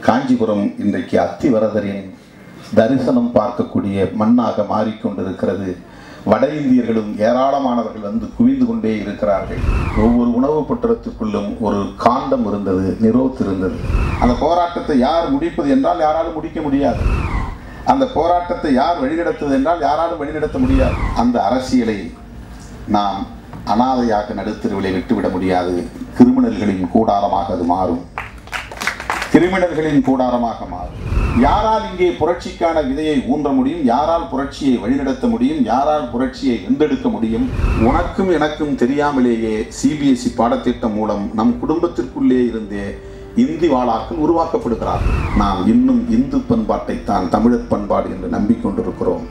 காஞ்சிபுரம் இன்றைக்கு அத்திவரதரின் தரிசனம் பார்க்கக்கூடிய மண்ணாக மாறிக்கொண்டிருக்கிறது வட இந்தியர்களும் ஏராளமானவர்கள் வந்து குவிந்து கொண்டே இருக்கிறார்கள் ஒவ்வொரு உணவுப் பட்டணத்துக்குள்ளும் ஒரு காண்டம் இருந்தது நிரோத் இருந்தது அந்த போராட்டத்தை யார் முடிப்பது என்றால் யாராலும் முடிக்க முடியாது அந்த போராட்டத்தை யார் வழிநடத்துவது என்றால் யாராலும் வழிநடத்த முடியாது அந்த அரசியலை நாம் அனாதையாக நடுத்தருவிலை விட்டுவிட முடியாது கிரிமினல்களின் கூடாரமாக அது மாறும் கிரிமினல்களின் கூடாரமாக மாறும் யாரால் இங்கே புரட்சிக்கான விதையை ஊன்ற முடியும் யாரால் புரட்சியை வழிநடத்த முடியும் யாரால் புரட்சியை வென்றெடுக்க முடியும் உனக்கும் எனக்கும் தெரியாமலேயே சிபிஎஸ்இ பாடத்திட்டம் மூலம் நம் குடும்பத்திற்குள்ளே இருந்தே இந்தி வாளாக்கள் உருவாக்கப்படுகிறார்கள் நாம் இன்னும் இந்து பண்பாட்டைத்தான் தமிழர் பண்பாடு என்று நம்பிக்கொண்டிருக்கிறோம்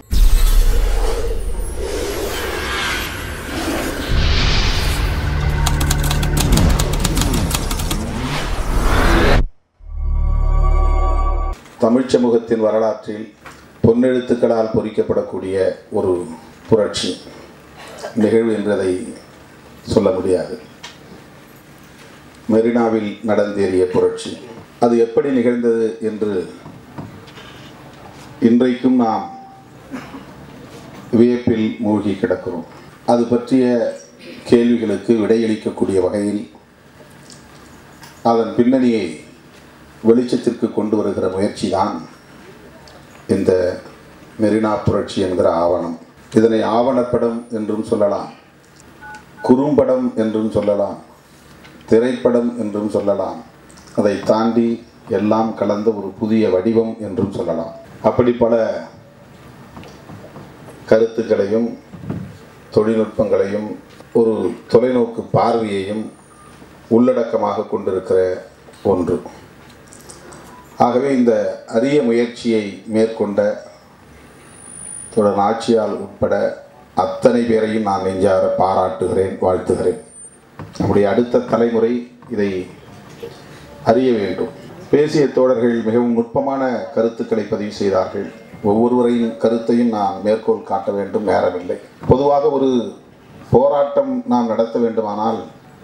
தமிழ்ச் சமூகத்தின் வரலாற்றில் பொன்னெழுத்துக்களால் பொறிக்கப்படக்கூடிய ஒரு புரட்சி நிகழ்வு என்றதை சொல்ல முடியாது மெரினாவில் நடந்தேறிய புரட்சி அது எப்படி நிகழ்ந்தது என்று இன்றைக்கும் நாம் வியப்பில் மூழ்கி கிடக்கிறோம் அது பற்றிய கேள்விகளுக்கு விடையளிக்கக்கூடிய வகையில் அதன் பின்னணியை வெளிச்சத்திற்கு கொண்டு வருகிற முயற்சி தான் இந்த மெரினா புரட்சி என்கிற ஆவணம் இதனை ஆவணப்படம் என்றும் சொல்லலாம் குறும்படம் என்றும் சொல்லலாம் திரைப்படம் என்றும் சொல்லலாம் அதை தாண்டி எல்லாம் கலந்த ஒரு புதிய வடிவம் என்றும் சொல்லலாம் அப்படி பல கருத்துக்களையும் தொழில்நுட்பங்களையும் ஒரு தொலைநோக்கு பார்வையையும் உள்ளடக்கமாக கொண்டிருக்கிற ஒன்று ஆகவே இந்த அரிய முயற்சியை மேற்கொண்ட தொடர் ஆட்சியால் உட்பட அத்தனை பேரையும் நான் நெஞ்சார பாராட்டுகிறேன் வாழ்த்துகிறேன் நம்முடைய அடுத்த தலைமுறை இதை அறிய வேண்டும் பேசிய தோழர்கள் மிகவும் நுட்பமான கருத்துக்களை பதிவு செய்தார்கள் ஒவ்வொருவரையும் கருத்தையும் நான் மேற்கோள் காட்ட வேண்டும் நேரமில்லை பொதுவாக ஒரு போராட்டம் நாம் நடத்த வேண்டுமானால்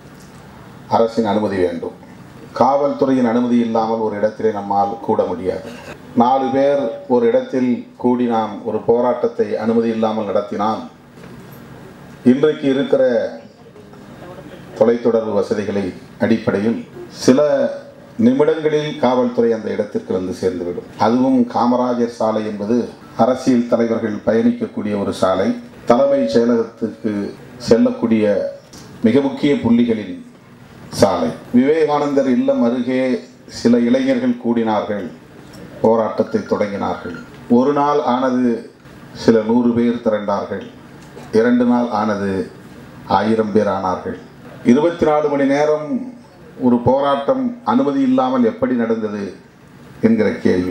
அரசின் அனுமதி வேண்டும் காவல்துறையின் அனுமதி இல்லாமல் ஒரு இடத்திலே நம்மால் கூட முடியாது நாலு பேர் ஒரு இடத்தில் கூடி நாம் ஒரு போராட்டத்தை அனுமதி இல்லாமல் நடத்தினால் இன்றைக்கு இருக்கிற தொலைத்தொடர்பு வசதிகளை அடிப்படையில் சில நிமிடங்களில் காவல்துறை அந்த இடத்திற்கு வந்து சேர்ந்துவிடும் அதுவும் காமராஜர் சாலை என்பது அரசியல் தலைவர்கள் பயணிக்கக்கூடிய ஒரு சாலை தலைமைச் செயலகத்துக்கு செல்லக்கூடிய மிக முக்கிய புள்ளிகளின் சாலை விவேகானந்தர் இல்லம் அருகே சில இளைஞர்கள் கூடினார்கள் போராட்டத்தை தொடங்கினார்கள் ஒரு நாள் ஆனது சில நூறு பேர் திரண்டார்கள் இரண்டு நாள் ஆனது ஆயிரம் பேர் ஆனார்கள் இருபத்தி நாலு மணி நேரம் ஒரு போராட்டம் அனுமதி இல்லாமல் எப்படி நடந்தது என்கிற கேள்வி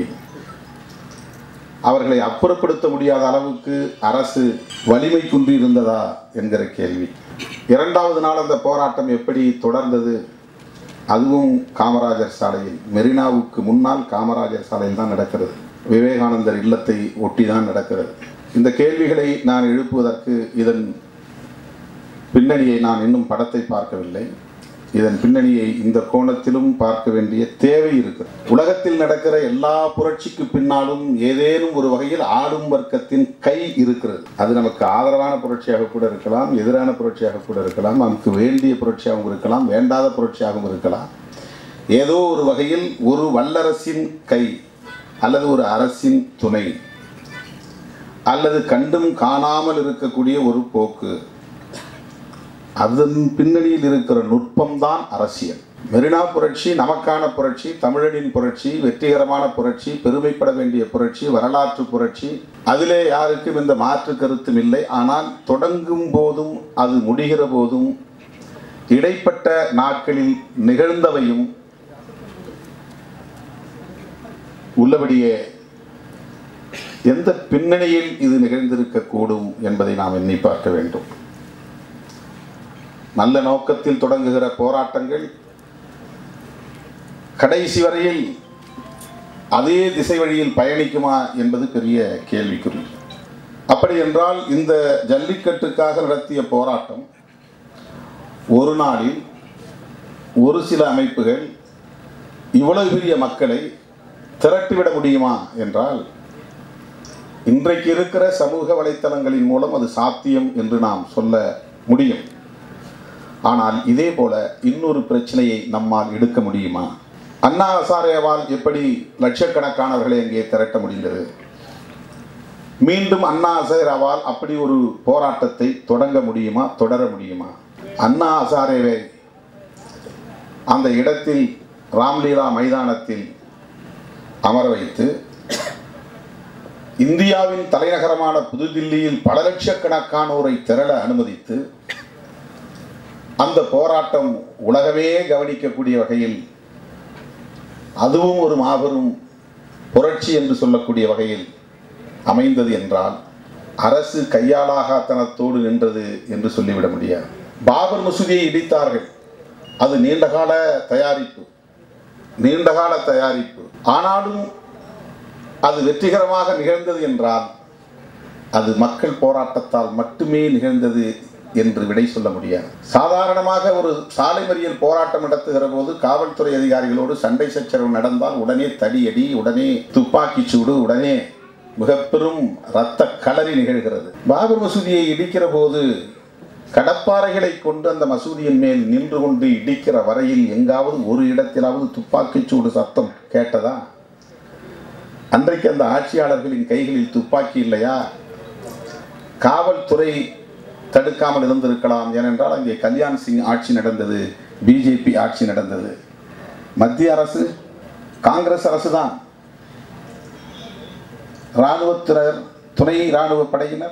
அவர்களை அப்புறப்படுத்த முடியாத அளவுக்கு அரசு வலிமை குன்றி இருந்ததா என்கிற கேள்வி இரண்டாவது நாள் அந்த போராட்டம் எப்படி தொடர்ந்தது அதுவும் காமராஜர் சாலையில் மெரினாவுக்கு முன்னால் காமராஜர் சாலையில் தான் நடக்கிறது விவேகானந்தர் இல்லத்தை ஒட்டி தான் நடக்கிறது இந்த கேள்விகளை நான் எழுப்புவதற்கு இதன் பின்னணியை நான் இன்னும் படத்தை பார்க்கவில்லை இதன் பின்னணியை இந்த கோணத்திலும் பார்க்க வேண்டிய தேவை இருக்கிறது உலகத்தில் நடக்கிற எல்லா புரட்சிக்கு பின்னாலும் ஏதேனும் ஒரு வகையில் ஆளும் வர்க்கத்தின் கை இருக்கிறது அது நமக்கு ஆதரவான புரட்சியாக கூட இருக்கலாம் எதிரான புரட்சியாக கூட இருக்கலாம் நமக்கு வேண்டிய புரட்சியாகவும் இருக்கலாம் வேண்டாத புரட்சியாகவும் இருக்கலாம் ஏதோ ஒரு வகையில் ஒரு வல்லரசின் கை அல்லது ஒரு அரசின் துணை அல்லது கண்டும் காணாமல் இருக்கக்கூடிய ஒரு போக்கு அதன் பின்னணியில் இருக்கிற நுட்பம்தான் அரசியல் மெரினா புரட்சி நமக்கான புரட்சி தமிழனின் புரட்சி வெற்றிகரமான புரட்சி பெருமைப்பட வேண்டிய புரட்சி வரலாற்று புரட்சி அதிலே யாருக்கும் இந்த மாற்று கருத்தும் இல்லை ஆனால் தொடங்கும் போதும் அது முடிகிற போதும் இடைப்பட்ட நாட்களில் நிகழ்ந்தவையும் உள்ளபடியே எந்த பின்னணியில் இது நிகழ்ந்திருக்கக்கூடும் என்பதை நாம் எண்ணி பார்க்க வேண்டும் நல்ல நோக்கத்தில் தொடங்குகிற போராட்டங்கள் கடைசி வரையில் அதே திசை வழியில் பயணிக்குமா என்பது பெரிய கேள்விக்குறி அப்படி என்றால் இந்த ஜல்லிக்கட்டுக்காக நடத்திய போராட்டம் ஒரு நாளில் ஒரு சில அமைப்புகள் இவ்வளவு பெரிய மக்களை திரட்டிவிட முடியுமா என்றால் இன்றைக்கு இருக்கிற சமூக வலைத்தளங்களின் மூலம் அது சாத்தியம் என்று நாம் சொல்ல முடியும் ஆனால் இதே போல இன்னொரு பிரச்சனையை நம்மால் எடுக்க முடியுமா அண்ணா ஹசாரேவால் எப்படி லட்சக்கணக்கானவர்களை அங்கே திரட்ட முடிந்தது மீண்டும் அண்ணா ஹசாரேவால் அப்படி ஒரு போராட்டத்தை தொடங்க முடியுமா தொடர முடியுமா அண்ணா ஹசாரேவை அந்த இடத்தில் ராம்லீலா மைதானத்தில் அமர வைத்து இந்தியாவின் தலைநகரமான புதுதில்லியில் பல லட்சக்கணக்கானோரை திரள அனுமதித்து அந்த போராட்டம் உலகமே கவனிக்கக்கூடிய வகையில் அதுவும் ஒரு மாபெரும் புரட்சி என்று சொல்லக்கூடிய வகையில் அமைந்தது என்றால் அரசு கையாளாகத்தனத்தோடு நின்றது என்று சொல்லிவிட முடியாது பாபர் மசூதியை இடித்தார்கள் அது நீண்டகால தயாரிப்பு நீண்டகால தயாரிப்பு ஆனாலும் அது வெற்றிகரமாக நிகழ்ந்தது என்றால் அது மக்கள் போராட்டத்தால் மட்டுமே நிகழ்ந்தது என்று விடை சொல்ல முடியாது சாதாரணமாக ஒரு சாலை மறியல் போராட்டம் நடத்துகிற போது காவல்துறை அதிகாரிகளோடு சண்டை சச்சரவு நடந்தால் உடனே தடியடி உடனே துப்பாக்கி சூடு உடனே மிக பெரும் இரத்த களறி நிகழ்கிறது பாபர் மசூதியை இடிக்கிற போது கடப்பாறைகளை கொண்டு அந்த மசூதியின் மேல் நின்று கொண்டு இடிக்கிற வரையில் எங்காவது ஒரு இடத்திலாவது துப்பாக்கிச் சூடு சத்தம் கேட்டதா அன்றைக்கு அந்த ஆட்சியாளர்களின் கைகளில் துப்பாக்கி இல்லையா காவல்துறை தடுக்காமல் இருந்திருக்கலாம் ஏனென்றால் அங்கே கல்யாண் சிங் ஆட்சி நடந்தது பிஜேபி ஆட்சி நடந்தது மத்திய அரசு காங்கிரஸ் அரசு தான் இராணுவத்தினர் துணை இராணுவ படையினர்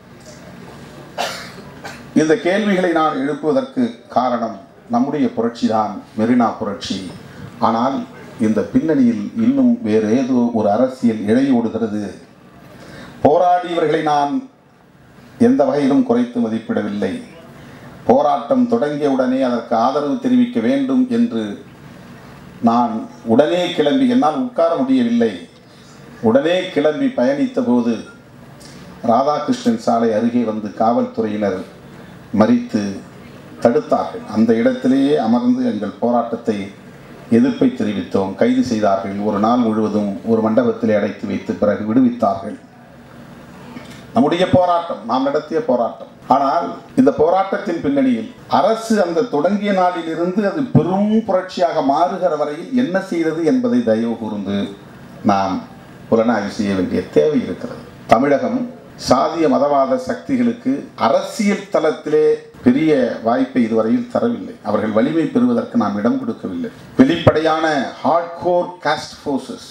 இந்த கேள்விகளை நான் எழுப்புவதற்கு காரணம் நம்முடைய புரட்சி தான் மெரினா புரட்சி ஆனால் இந்த பின்னணியில் இன்னும் வேறு ஏதோ ஒரு அரசியல் இழையோடுகிறது போராடியவர்களை நான் எந்த வகையிலும் குறைத்து மதிப்பிடவில்லை போராட்டம் தொடங்கியவுடனே அதற்கு ஆதரவு தெரிவிக்க வேண்டும் என்று நான் உடனே கிளம்பி என்னால் உட்கார முடியவில்லை உடனே கிளம்பி பயணித்த போது ராதாகிருஷ்ணன் சாலை அருகே வந்து காவல்துறையினர் மறித்து தடுத்தார்கள் அந்த இடத்திலேயே அமர்ந்து எங்கள் போராட்டத்தை எதிர்ப்பை தெரிவித்தோம் கைது செய்தார்கள் ஒரு நாள் முழுவதும் ஒரு மண்டபத்திலே அடைத்து வைத்து பிறகு விடுவித்தார்கள் நம்முடைய போராட்டம் நாம் நடத்திய போராட்டம் ஆனால் இந்த போராட்டத்தின் பின்னணியில் அரசு அந்த தொடங்கிய நாளிலிருந்து அது பெரும் புரட்சியாக மாறுகிற வரையில் என்ன செய்தது என்பதை தயவு கூர்ந்து நாம் புலனாய்வு செய்ய வேண்டிய தேவை இருக்கிறது தமிழகம் சாதிய மதவாத சக்திகளுக்கு அரசியல் தளத்திலே பெரிய வாய்ப்பை இதுவரையில் தரவில்லை அவர்கள் வலிமை பெறுவதற்கு நாம் இடம் கொடுக்கவில்லை வெளிப்படையான hardcore caste forces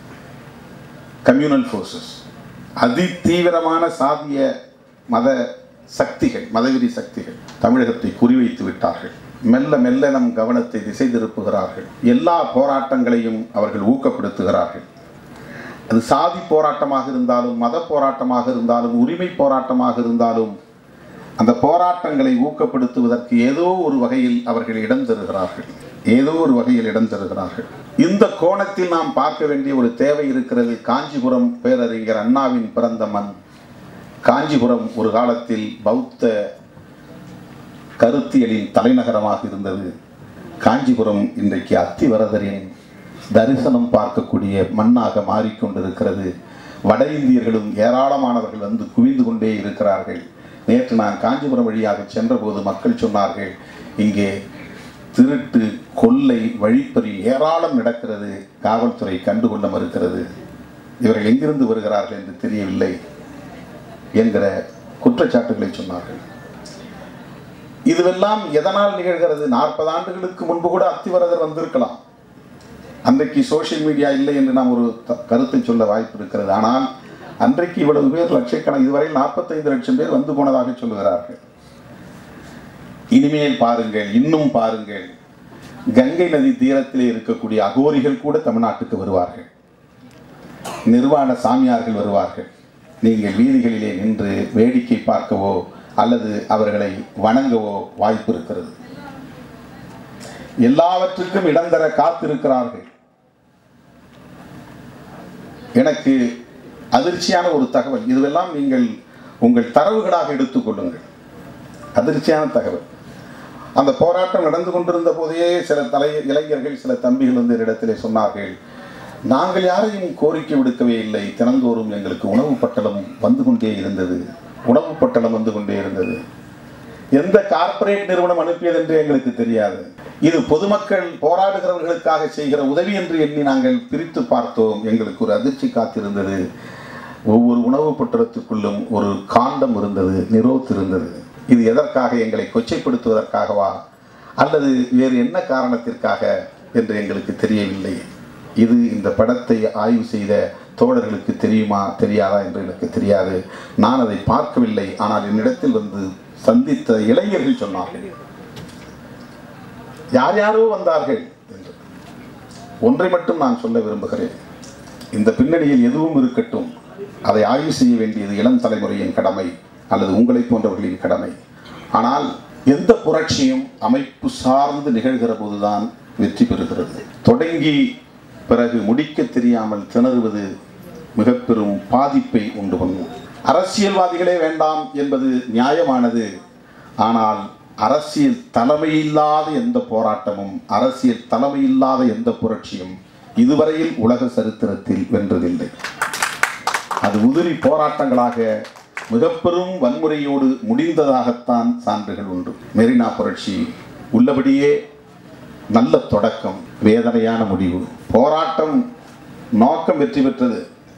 communal forces அதி தீவிரமான சாதிய மத சக்திகள் மதவெறி சக்திகள் தமிழகத்தை குறிவைத்து விட்டார்கள் மெல்ல மெல்ல நம் கவனத்தை திசை திருப்புகிறார்கள் எல்லா போராட்டங்களையும் அவர்கள் ஊக்கப்படுத்துகிறார்கள் அது சாதி போராட்டமாக இருந்தாலும் மத போராட்டமாக இருந்தாலும் உரிமை போராட்டமாக இருந்தாலும் அந்த போராட்டங்களை ஊக்கப்படுத்துவதற்கு ஏதோ ஒரு வகையில் அவர்கள் இடம் தருகிறார்கள் ஏதோ ஒரு வகையில் இடம் தருகிறார்கள் இந்த கோணத்தில் நாம் பார்க்க வேண்டிய ஒரு தேவை இருக்கிறது காஞ்சிபுரம் பேரறிஞர் அண்ணாவின் பிறந்த மண் காஞ்சிபுரம் ஒரு காலத்தில் பௌத்த கருத்தியலின் தலைநகரமாக இருந்தது காஞ்சிபுரம் இன்றைக்கு அத்திவரதரின் தரிசனம் பார்க்கக்கூடிய மண்ணாக மாறிக்கொண்டிருக்கிறது வட இந்தியர்களும் ஏராளமானவர்கள் வந்து குவிந்து கொண்டே இருக்கிறார்கள் நேற்று நான் காஞ்சிபுரம் வழியாக சென்றபோது மக்கள் சொன்னார்கள் இங்கே திருட்டு கொள்ளை வழிப்பறி ஏராளம் நடக்கிறது காவல்துறை கண்டுகொள்ள மறுக்கிறது இவர்கள் எங்கிருந்து வருகிறார்கள் என்று தெரியவில்லை என்கிற குற்றச்சாட்டுகளை சொன்னார்கள் இதுவெல்லாம் எதனால் நிகழ்கிறது நாற்பது ஆண்டுகளுக்கு முன்பு கூட அத்திவரதர் வந்திருக்கலாம் அன்றைக்கு சோஷியல் மீடியா இல்லை என்று நாம் ஒரு த- கருத்தை சொல்ல வாய்ப்பு இருக்கிறது ஆனால் அன்றைக்கு இவ்வளவு பேர் லட்சக்கணக்கு இதுவரை நாற்பத்தைந்து லட்சம் பேர் வந்து போனதாக சொல்லுகிறார்கள் இனிமேல் பாருங்கள் இன்னும் பாருங்கள் கங்கை நதி தீரத்திலே இருக்கக்கூடிய அகோரிகள் கூட தமிழ்நாட்டுக்கு வருவார்கள் நிர்வாண சாமியார்கள் வருவார்கள் நீங்கள் வீதிகளிலே நின்று வேடிக்கை பார்க்கவோ அல்லது அவர்களை வணங்கவோ வாய்ப்பு இருக்கிறது எல்லாவற்றுக்கும் இடம் தர காத்திருக்கிறார்கள் எனக்கு அதிர்ச்சியான ஒரு தகவல் இதுவெல்லாம் நீங்கள் உங்கள் தரவுகளாக எடுத்துக்கொள்ளுங்கள் அதிர்ச்சியான தகவல் அந்த போராட்டம் நடந்து கொண்டிருந்த போதே சில தலை இளைஞர்கள் சில தம்பிகள் வந்து இடத்திலே சொன்னார்கள் நாங்கள் யாரையும் கோரிக்கை விடுக்கவே இல்லை தினந்தோறும் எங்களுக்கு உணவு பட்டலம் வந்து கொண்டே இருந்தது உணவு பட்டலம் வந்து கொண்டே இருந்தது எந்த கார்ப்பரேட் நிறுவனம் அனுப்பியது என்று எங்களுக்கு தெரியாது இது பொதுமக்கள் போராடுகிறவர்களுக்காக செய்கிற உதவி என்று எண்ணி நாங்கள் பிரித்து பார்த்தோம் எங்களுக்கு ஒரு அதிர்ச்சி காத்திருந்தது ஒவ்வொரு உணவு பட்டணத்துக்குள்ளும் ஒரு காண்டம் இருந்தது நிரோத் இருந்தது இது எதற்காக எங்களை கொச்சைப்படுத்துவதற்காகவா அல்லது வேறு என்ன காரணத்திற்காக என்று எங்களுக்கு தெரியவில்லை இது இந்த படத்தை ஆய்வு செய்த தோழர்களுக்கு தெரியுமா தெரியாதா என்று எனக்கு தெரியாது நான் அதை பார்க்கவில்லை ஆனால் என்னிடத்தில் வந்து சந்தித்த இளைஞர்கள் சொன்னார்கள் யார் யாரோ வந்தார்கள் என்று ஒன்றை மட்டும் நான் சொல்ல விரும்புகிறேன் இந்த பின்னணியில் எதுவும் இருக்கட்டும் அதை ஆய்வு செய்ய வேண்டியது இளம் தலைமுறையின் கடமை அல்லது உங்களை போன்றவர்களின் கடமை ஆனால் எந்த புரட்சியும் அமைப்பு சார்ந்து நிகழ்கிற போதுதான் வெற்றி பெறுகிறது தொடங்கி பிறகு முடிக்க தெரியாமல் திணறுவது மிக பெரும் பாதிப்பை உண்டு பண்ணும் அரசியல்வாதிகளே வேண்டாம் என்பது நியாயமானது ஆனால் அரசியல் தலைமையில்லாத எந்த போராட்டமும் அரசியல் தலைமையில்லாத எந்த புரட்சியும் இதுவரையில் உலக சரித்திரத்தில் வென்றதில்லை அது உதிரி போராட்டங்களாக மிக பெரும் வன்முறையோடு முடிந்ததாகத்தான் சான்றுகள் உண்டு மெரினா புரட்சி உள்ளபடியே நல்ல தொடக்கம் வேதனையான முடிவு போராட்டம் நோக்கம் வெற்றி பெற்றது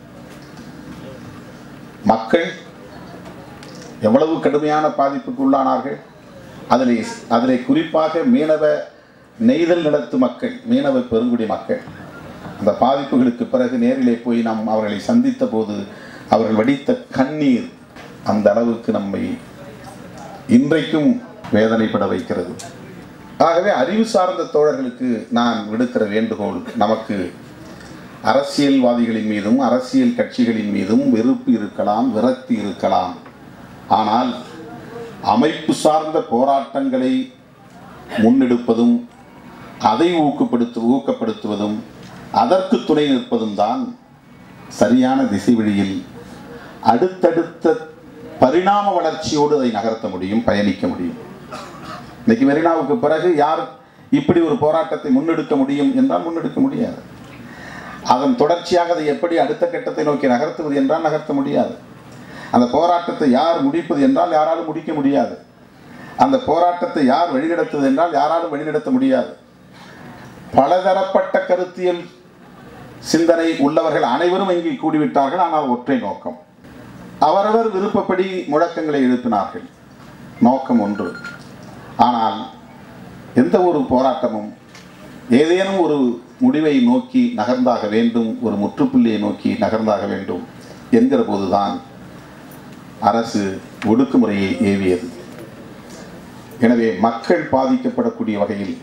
மக்கள் எவ்வளவு கடுமையான பாதிப்புக்கு உள்ளானார்கள் அதில் அதில் குறிப்பாக மீனவ நெய்தல் நடத்து மக்கள் மீனவ பெருங்குடி மக்கள் அந்த பாதிப்புகளுக்கு பிறகு நேரிலே போய் நாம் அவர்களை சந்தித்த போது அவர்கள் வடித்த கண்ணீர் அந்த அளவுக்கு நம்மை இன்றைக்கும் வேதனைப்பட வைக்கிறது ஆகவே அறிவு சார்ந்த தோழர்களுக்கு நான் விடுக்கிற வேண்டுகோள் நமக்கு அரசியல்வாதிகளின் மீதும் அரசியல் கட்சிகளின் மீதும் வெறுப்பு இருக்கலாம் விரக்தி இருக்கலாம் ஆனால் அமைப்பு சார்ந்த போராட்டங்களை முன்னெடுப்பதும் அதை ஊக்கப்படுத்து ஊக்கப்படுத்துவதும் அதற்கு துணை நிற்பதும் தான் சரியான திசை வழியில் அடுத்தடுத்த பரிணாம வளர்ச்சியோடு அதை நகர்த்த முடியும் பயணிக்க முடியும் இன்னைக்கு மெரினாவுக்கு பிறகு யார் இப்படி ஒரு போராட்டத்தை முன்னெடுக்க முடியும் என்றால் முன்னெடுக்க முடியாது அதன் தொடர்ச்சியாக அதை எப்படி அடுத்த கட்டத்தை நோக்கி நகர்த்துவது என்றால் நகர்த்த முடியாது அந்த போராட்டத்தை யார் முடிப்பது என்றால் யாராலும் முடிக்க முடியாது அந்த போராட்டத்தை யார் வழிநடத்துவது என்றால் யாராலும் வழிநடத்த முடியாது பலதரப்பட்ட கருத்தியல் சிந்தனை உள்ளவர்கள் அனைவரும் இங்கே கூடிவிட்டார்கள் ஆனால் ஒற்றை நோக்கம் அவரவர் விருப்பப்படி முழக்கங்களை எழுப்பினார்கள் நோக்கம் ஒன்று ஆனால் எந்த ஒரு போராட்டமும் ஏதேனும் ஒரு முடிவை நோக்கி நகர்ந்தாக வேண்டும் ஒரு முற்றுப்புள்ளியை நோக்கி நகர்ந்தாக வேண்டும் என்கிற போதுதான் அரசு ஒடுக்குமுறையை ஏவியது எனவே மக்கள் பாதிக்கப்படக்கூடிய வகையில்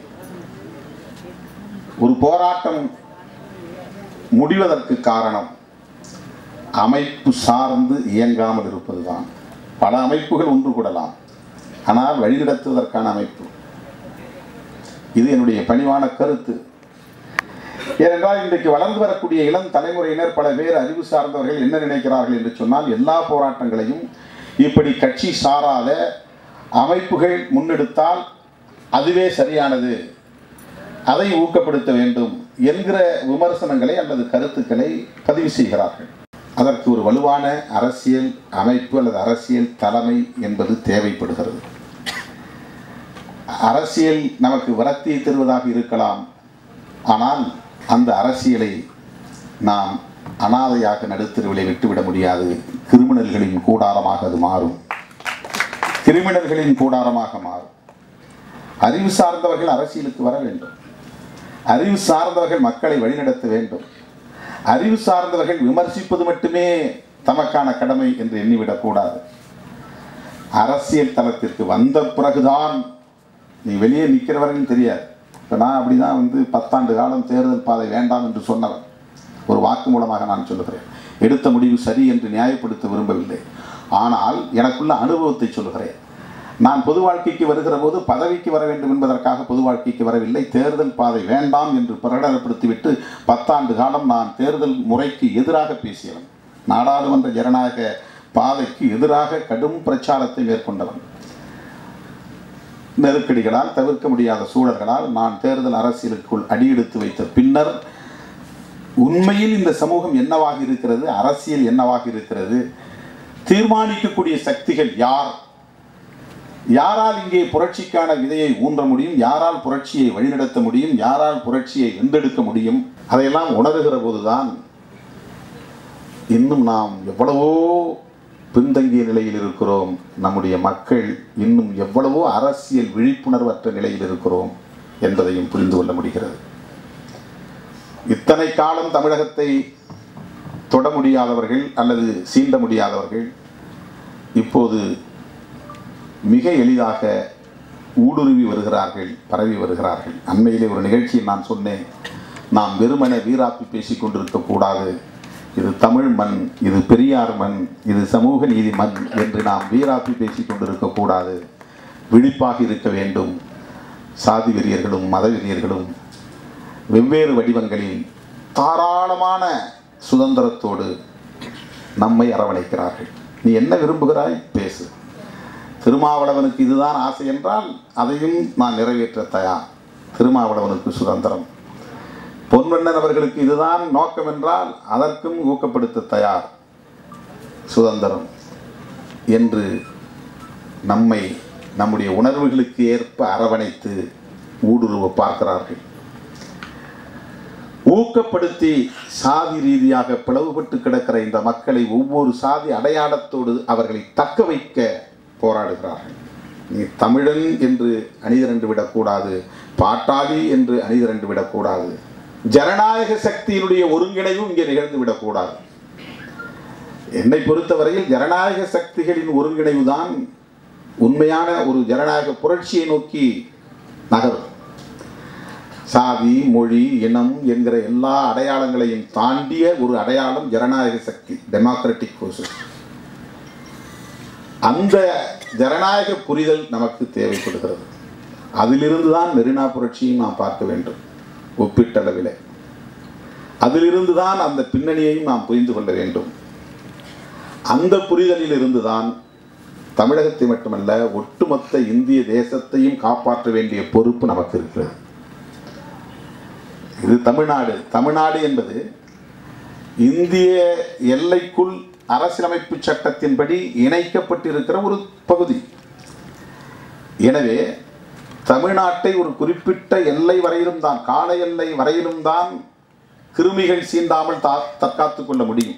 ஒரு போராட்டம் முடிவதற்கு காரணம் அமைப்பு சார்ந்து இயங்காமல் இருப்பதுதான் பல அமைப்புகள் ஒன்று கூடலாம் ஆனால் வழிநடத்துவதற்கான அமைப்பு இது என்னுடைய பணிவான கருத்து ஏனென்றால் இன்றைக்கு வளர்ந்து வரக்கூடிய இளம் தலைமுறையினர் பல பேர் அறிவு சார்ந்தவர்கள் என்ன நினைக்கிறார்கள் என்று சொன்னால் எல்லா போராட்டங்களையும் இப்படி கட்சி சாராத அமைப்புகள் முன்னெடுத்தால் அதுவே சரியானது அதை ஊக்கப்படுத்த வேண்டும் என்கிற விமர்சனங்களை அல்லது கருத்துக்களை பதிவு செய்கிறார்கள் அதற்கு ஒரு வலுவான அரசியல் அமைப்பு அல்லது அரசியல் தலைமை என்பது தேவைப்படுகிறது அரசியல் நமக்கு விரக்தியை தருவதாக இருக்கலாம் ஆனால் அந்த அரசியலை நாம் அனாதையாக நடுத்தருவிலை விட்டுவிட முடியாது கிரிமினல்களின் கூடாரமாக அது மாறும் கிரிமினல்களின் கூடாரமாக மாறும் அறிவு சார்ந்தவர்கள் அரசியலுக்கு வர வேண்டும் அறிவு சார்ந்தவர்கள் மக்களை வழிநடத்த வேண்டும் அறிவு சார்ந்தவர்கள் விமர்சிப்பது மட்டுமே தமக்கான கடமை என்று எண்ணிவிடக்கூடாது அரசியல் தளத்திற்கு வந்த பிறகுதான் நீ வெளியே நிற்கிறவர்கள் தெரியாது இப்போ நான் அப்படி தான் வந்து பத்தாண்டு காலம் தேர்தல் பாதை வேண்டாம் என்று சொன்னவன் ஒரு வாக்கு மூலமாக நான் சொல்லுகிறேன் எடுத்த முடிவு சரி என்று நியாயப்படுத்த விரும்பவில்லை ஆனால் எனக்குள்ள அனுபவத்தை சொல்லுகிறேன் நான் பொது வாழ்க்கைக்கு வருகிற போது பதவிக்கு வர வேண்டும் என்பதற்காக பொது வாழ்க்கைக்கு வரவில்லை தேர்தல் பாதை வேண்டாம் என்று பிரகடனப்படுத்திவிட்டு பத்தாண்டு காலம் நான் தேர்தல் முறைக்கு எதிராக பேசியவன் நாடாளுமன்ற ஜனநாயக பாதைக்கு எதிராக கடும் பிரச்சாரத்தை மேற்கொண்டவன் நெருக்கடிகளால் தவிர்க்க முடியாத சூழல்களால் நான் தேர்தல் அரசியலுக்குள் அடியெடுத்து வைத்த பின்னர் உண்மையில் இந்த சமூகம் என்னவாக இருக்கிறது அரசியல் என்னவாக இருக்கிறது தீர்மானிக்கக்கூடிய சக்திகள் யார் யாரால் இங்கே புரட்சிக்கான விதையை ஊன்ற முடியும் யாரால் புரட்சியை வழிநடத்த முடியும் யாரால் புரட்சியை வென்றெடுக்க முடியும் அதையெல்லாம் உணர்கிற போதுதான் இன்னும் நாம் எவ்வளவோ பின்தங்கிய நிலையில் இருக்கிறோம் நம்முடைய மக்கள் இன்னும் எவ்வளவோ அரசியல் விழிப்புணர்வற்ற நிலையில் இருக்கிறோம் என்பதையும் புரிந்து கொள்ள முடிகிறது இத்தனை காலம் தமிழகத்தை தொட முடியாதவர்கள் அல்லது சீண்ட முடியாதவர்கள் இப்போது மிக எளிதாக ஊடுருவி வருகிறார்கள் பரவி வருகிறார்கள் அண்மையிலே ஒரு நிகழ்ச்சியில் நான் சொன்னேன் நாம் வெறுமனே வீராப்பி பேசிக் கொண்டிருக்க கூடாது இது தமிழ் மண் இது பெரியார் மண் இது சமூக நீதி மண் என்று நாம் வீராப்பி பேசிக் கொண்டிருக்க கூடாது விழிப்பாக இருக்க வேண்டும் சாதி வெறியர்களும் மத வெறியர்களும் வெவ்வேறு வடிவங்களில் தாராளமான சுதந்திரத்தோடு நம்மை அரவணைக்கிறார்கள் நீ என்ன விரும்புகிறாய் பேசு திருமாவளவனுக்கு இதுதான் ஆசை என்றால் அதையும் நான் நிறைவேற்ற தயார் திருமாவளவனுக்கு சுதந்திரம் பொன்வண்ணன் அவர்களுக்கு இதுதான் நோக்கம் என்றால் அதற்கும் ஊக்கப்படுத்த தயார் சுதந்திரம் என்று நம்மை நம்முடைய உணர்வுகளுக்கு ஏற்ப அரவணைத்து ஊடுருவ பார்க்கிறார்கள் ஊக்கப்படுத்தி சாதி ரீதியாக பிளவுபட்டு கிடக்கிற இந்த மக்களை ஒவ்வொரு சாதி அடையாளத்தோடு அவர்களை தக்க வைக்க போராடுகிறார்கள் நீ தமிழன் என்று அணிதிரண்டு விடக்கூடாது பாட்டாளி என்று அணிதிரண்டு விடக்கூடாது ஜனநாயக சக்தியினுடைய ஒருங்கிணைவும் இங்கே நிகழ்ந்து விடக்கூடாது என்னை பொறுத்தவரையில் ஜனநாயக சக்திகளின் ஒருங்கிணைவு தான் உண்மையான ஒரு ஜனநாயக புரட்சியை நோக்கி நகரும் சாதி மொழி இனம் என்கிற எல்லா அடையாளங்களையும் தாண்டிய ஒரு அடையாளம் ஜனநாயக சக்தி டெமோக்ராட்டிக் ஃபோர்ஸஸ் அந்த ஜனநாயக புரிதல் நமக்கு தேவைப்படுகிறது அதிலிருந்து தான் மெரினா புரட்சியும் நாம் பார்க்க வேண்டும் ஒப்பீட்டளவில் அதிலிருந்து தான் அந்த பின்னணியையும் நாம் புரிந்து கொள்ள வேண்டும் அந்த புரிதலில் இருந்துதான் தமிழகத்தை மட்டுமல்ல ஒட்டுமொத்த இந்திய தேசத்தையும் காப்பாற்ற வேண்டிய பொறுப்பு நமக்கு இருக்கிறது இது தமிழ்நாடு தமிழ்நாடு என்பது இந்திய எல்லைக்குள் அரசியலமைப்பு சட்டத்தின்படி இணைக்கப்பட்டிருக்கிற ஒரு பகுதி எனவே தமிழ்நாட்டை ஒரு குறிப்பிட்ட எல்லை வரையிலும் தான் கால எல்லை வரையிலும் தான் கிருமிகள் சீண்டாமல் தா தற்காத்துக் கொள்ள முடியும்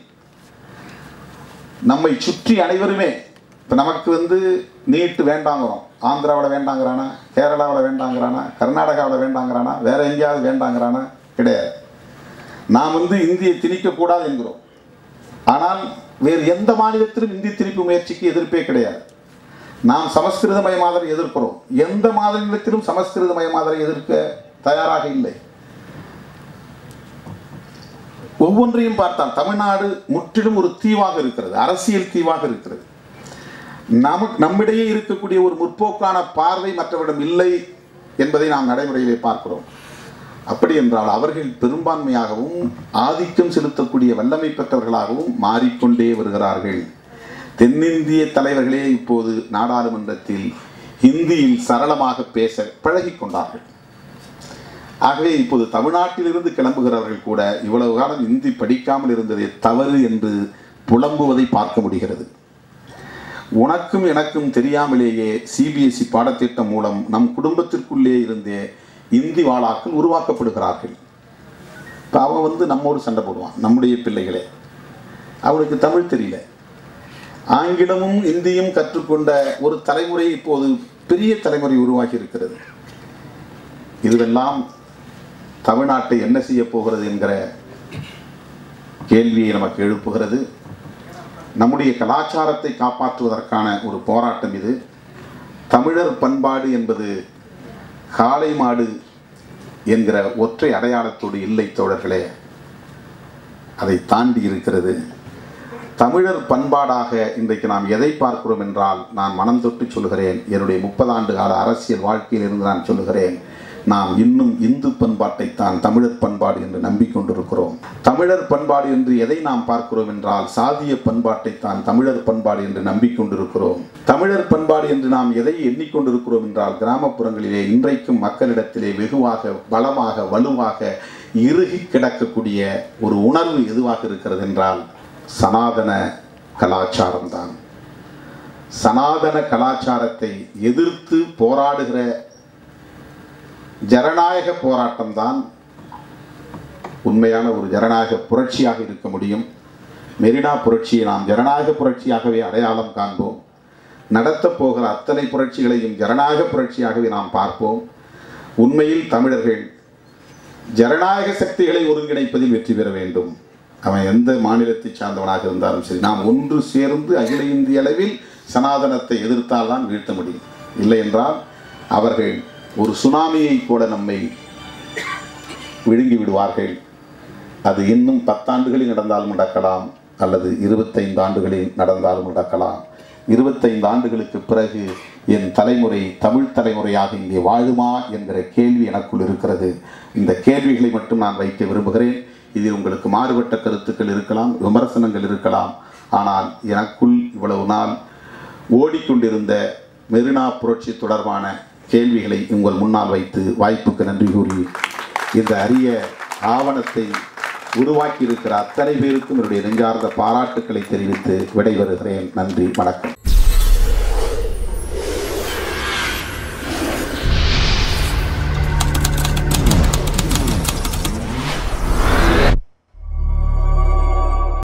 நம்மை சுற்றி அனைவருமே இப்போ நமக்கு வந்து நீட்டு வேண்டாங்கிறோம் ஆந்திராவில் வேண்டாங்கிறானா கேரளாவில் வேண்டாங்கிறானா கர்நாடகாவில் வேண்டாங்கிறானா வேற எங்கேயாவது வேண்டாங்கிறானா கிடையாது நாம் வந்து இந்தியை திணிக்கக்கூடாது என்கிறோம் ஆனால் வேறு எந்த மாநிலத்திலும் இந்தி திணிப்பு முயற்சிக்கு எதிர்ப்பே கிடையாது நாம் சமஸ்கிருதமயமாதலை எதிர்க்கிறோம் எந்த மாநிலத்திலும் சமஸ்கிருதமயமாதலை எதிர்க்க தயாராக இல்லை ஒவ்வொன்றையும் பார்த்தால் தமிழ்நாடு முற்றிலும் ஒரு தீவாக இருக்கிறது அரசியல் தீவாக இருக்கிறது நமக்கு நம்மிடையே இருக்கக்கூடிய ஒரு முற்போக்கான பார்வை மற்றவரிடம் இல்லை என்பதை நாம் நடைமுறையிலே பார்க்கிறோம் அப்படி என்றால் அவர்கள் பெரும்பான்மையாகவும் ஆதிக்கம் செலுத்தக்கூடிய வல்லமை பெற்றவர்களாகவும் மாறிக்கொண்டே வருகிறார்கள் தென்னிந்திய தலைவர்களே இப்போது நாடாளுமன்றத்தில் ஹிந்தியில் சரளமாக பேச பழகிக் கொண்டார்கள் ஆகவே இப்போது தமிழ்நாட்டிலிருந்து கிளம்புகிறவர்கள் கூட இவ்வளவு காலம் இந்தி படிக்காமல் இருந்ததே தவறு என்று புலம்புவதை பார்க்க முடிகிறது உனக்கும் எனக்கும் தெரியாமலேயே சிபிஎஸ்இ பாடத்திட்டம் மூலம் நம் குடும்பத்திற்குள்ளே இருந்தே இந்தி வாளாக்கள் உருவாக்கப்படுகிறார்கள் இப்போ அவன் வந்து நம்மோடு சண்டை போடுவான் நம்முடைய பிள்ளைகளே அவனுக்கு தமிழ் தெரியல ஆங்கிலமும் இந்தியும் கற்றுக்கொண்ட ஒரு தலைமுறை இப்போது பெரிய தலைமுறை உருவாகி இருக்கிறது இதுவெல்லாம் தமிழ்நாட்டை என்ன செய்ய போகிறது என்கிற கேள்வியை நமக்கு எழுப்புகிறது நம்முடைய கலாச்சாரத்தை காப்பாற்றுவதற்கான ஒரு போராட்டம் இது தமிழர் பண்பாடு என்பது காளை மாடு என்கிற ஒற்றை அடையாளத்தோடு இல்லை தோழர்களே அதை தாண்டி இருக்கிறது தமிழர் பண்பாடாக இன்றைக்கு நாம் எதை பார்க்கிறோம் என்றால் நான் மனம் தொட்டு சொல்கிறேன் என்னுடைய முப்பது ஆண்டு கால அரசியல் வாழ்க்கையில் இருந்து நான் சொல்லுகிறேன் நாம் இன்னும் இந்து பண்பாட்டைத்தான் தமிழர் பண்பாடு என்று நம்பிக்கொண்டிருக்கிறோம் தமிழர் பண்பாடு என்று எதை நாம் பார்க்கிறோம் என்றால் சாதிய பண்பாட்டைத்தான் தமிழர் பண்பாடு என்று நம்பிக்கொண்டிருக்கிறோம் தமிழர் பண்பாடு என்று நாம் எதை எண்ணிக்கொண்டிருக்கிறோம் என்றால் கிராமப்புறங்களிலே இன்றைக்கும் மக்களிடத்திலே வெகுவாக பலமாக வலுவாக இறுகி கிடக்கக்கூடிய ஒரு உணர்வு எதுவாக இருக்கிறது என்றால் சனாதன கலாச்சாரம்தான் சனாதன கலாச்சாரத்தை எதிர்த்து போராடுகிற ஜனநாயக போராட்டம்தான் உண்மையான ஒரு ஜனநாயக புரட்சியாக இருக்க முடியும் மெரினா புரட்சியை நாம் ஜனநாயக புரட்சியாகவே அடையாளம் காண்போம் நடத்தப் போகிற அத்தனை புரட்சிகளையும் ஜனநாயக புரட்சியாகவே நாம் பார்ப்போம் உண்மையில் தமிழர்கள் ஜனநாயக சக்திகளை ஒருங்கிணைப்பதில் வெற்றி பெற வேண்டும் அவன் எந்த மாநிலத்தை சார்ந்தவனாக இருந்தாலும் சரி நாம் ஒன்று சேர்ந்து அகில இந்திய அளவில் சனாதனத்தை எதிர்த்தால் தான் வீழ்த்த முடியும் இல்லை என்றால் அவர்கள் ஒரு சுனாமியைப் போல நம்மை விழுங்கி விடுவார்கள் அது இன்னும் பத்தாண்டுகளில் நடந்தாலும் நடக்கலாம் அல்லது இருபத்தைந்து ஆண்டுகளில் நடந்தாலும் நடக்கலாம் இருபத்தைந்து ஆண்டுகளுக்கு பிறகு என் தலைமுறை தமிழ் தலைமுறையாக இங்கே வாழுமா என்கிற கேள்வி எனக்குள் இருக்கிறது இந்த கேள்விகளை மட்டும் நான் வைக்க விரும்புகிறேன் இதில் உங்களுக்கு மாறுபட்ட கருத்துக்கள் இருக்கலாம் விமர்சனங்கள் இருக்கலாம் ஆனால் எனக்குள் இவ்வளவு நாள் ஓடிக்கொண்டிருந்த மெரினா புரட்சி தொடர்பான கேள்விகளை உங்கள் முன்னால் வைத்து வாய்ப்புக்கு நன்றி கூறி இந்த அரிய ஆவணத்தை உருவாக்கி இருக்கிற அத்தனை பேருக்கும் என்னுடைய நெஞ்சார்ந்த பாராட்டுக்களை தெரிவித்து விடைபெறுகிறேன் நன்றி வணக்கம்